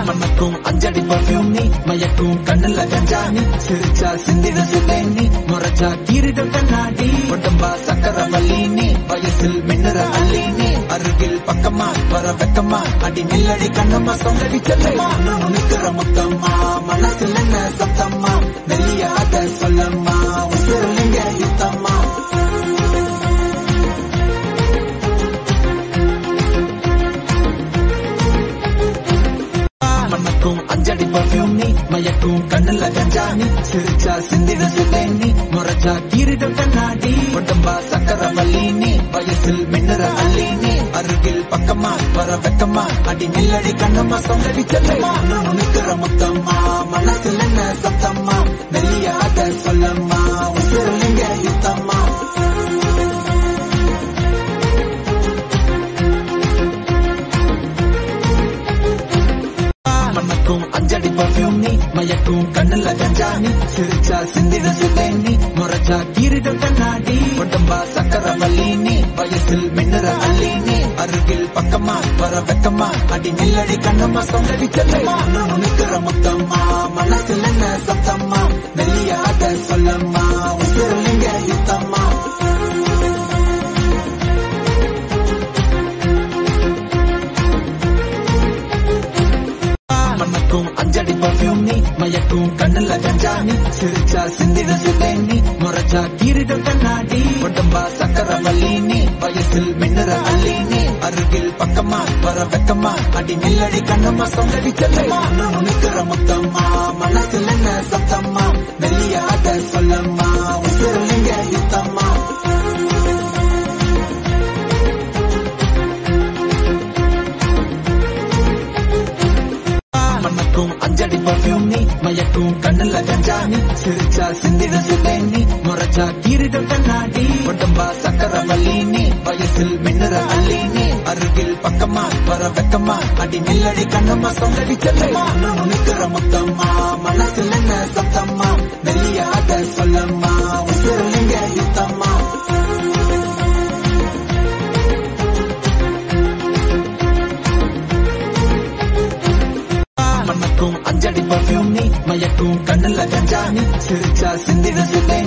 மணக்கும் அஞ்சடி பர்ஃபியூம் நீ மயக்கும் கண்ணுல கஞ்சா நீ சிரிச்சா சிந்திட சுதே நீ முறைச்சா கீரிடும் கண்ணாடி உடம்பா சக்கர வள்ளி நீ வயசில் மின்னற அள்ளி நீ அருகில் பக்கமா வர வெக்கமா அடி நில்லடி கண்ணம்மா சொல்லடி செல்லம்மா நிக்கிற முத்தம்மா மனசில் என்ன சத்தம்மா வெளியாத சொல்லம்மா உசுரலிங்க யுத்தம்மா மணக்கும் அஞ்சடி பர்ஃபியூம் நீ மயக்கும் கண்ணுல கஞ்சா நீ சிரிச்சா சிந்திட சுதே நீ முறைச்சா கீரிடும் கண்ணாடி உடம்பா சக்கர வள்ளி நீ வயசில் மின்னற அள்ளி நீ அருகில் பக்கமா வர வெக்கமா அடி நில்லடி கண்ணம்மா சொல்லடி செல்லம்மா நிக்கிற முத்தம்மா மனசில் என்ன சத்தம்மா வெளியாத சொல்லம்மா உசுரலிங்க யுத்தம்மா மணக்கும் அஞ்சடி பர்ஃபியூம் நீ மயக்கும் கண்ணுல கஞ்சா நீ சிரிச்சா சிந்திட சுதே நீ முறைச்சா கீரிடும் கண்ணாடி உடம்பா சக்கர வள்ளி நீ வயசில் மின்னற அள்ளி நீ அருகில் பக்கமா வர வெக்கமா அடி நில்லடி கண்ணம்மா சொல்லடி செல்லம்மா நிக்கிற முத்தம்மா மனசில் என்ன சத்தம்மா வெளியாத சொல்லம்மா உசுரலிங்க யுத்தம்மா மணக்கும் அஞ்சடி பர்ஃபியூம் நீ மயக்கும் கண்ணுல கஞ்சா நீ சிரிச்சா சிந்திட சுதே நீ முறைச்சா கீரிடும் கண்ணாடி உடம்பா சக்கர வள்ளி நீ வயசில் மின்னற அள்ளி நீ அருகில் பக்கமா வர வெக்கமா அடி நில்லடி கண்ணம்மா சொல்லடி செல்லம்மா நிக்கிற முத்தம்மா மனசில் என்ன சத்தம்மா வெளியாத சொல்லம்மா உசுரலிங்க யுத்தம்மா மணக்கும் அஞ்சடி பர்ஃபியூம் நீ மயக்கும் கண்ணுல கஞ்சா நீ சிரிச்சா சிந்திட சுதே நீ முறைச்சா கீரிடும் கண்ணாடி உடம்பா சக்கர வள்ளி நீ வயசில் மின்னற அள்ளி நீ அருகில் பக்கமா வர வெக்கமா அடி நில்லடி கண்ணம்மா சொல்லடி செல்லம்மா நிக்கிற முத்தம்மா மனசில் என்ன சத்தம்மா வெளியாத சொல்லம்மா உசுரலிங்க யுத்தம்மா மணக்கும் அஞ்சடி பர்ஃபியூம் நீ மயக்கும் கண்ணுல கஞ்சா நீ சிரிச்சா சிந்திட சுதே